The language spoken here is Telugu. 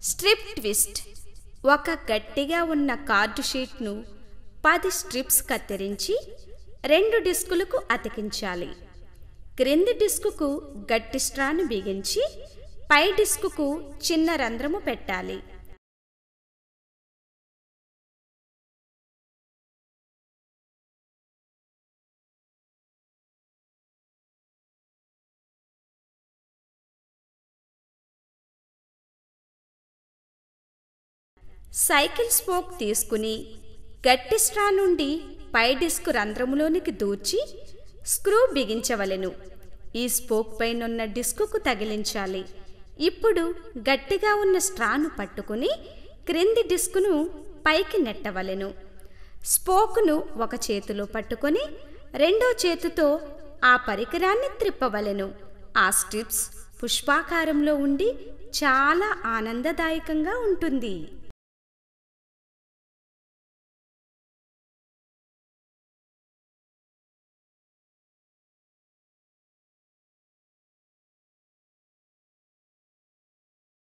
స్ట్రిప్ ట్విస్ట్ ఒక గట్టిగా ఉన్న కార్డు షీట్ను పది స్ట్రిప్స్ కత్తిరించి రెండు డిస్కులకు అతికించాలి క్రింది డిస్కుకు గట్టి స్ట్రాను బిగించి పై డిస్కుకు చిన్న రంధ్రము పెట్టాలి సైకిల్ స్పోక్ తీసుకుని గట్టి స్ట్రా నుండి పై డిస్క్ రంధ్రములోనికి దూర్చి స్క్రూ బిగించవలెను ఈ స్పోక్ పైనున్న డిస్కుకు తగిలించాలి ఇప్పుడు గట్టిగా ఉన్న స్ట్రాను పట్టుకుని క్రింది డిస్కును పైకి నెట్టవలెను స్పోకును ఒక చేతిలో పట్టుకొని రెండో చేతితో ఆ పరికరాన్ని త్రిప్పవలెను ఆ స్ట్రిప్స్ పుష్పాకారంలో ఉండి చాలా ఆనందదాయకంగా ఉంటుంది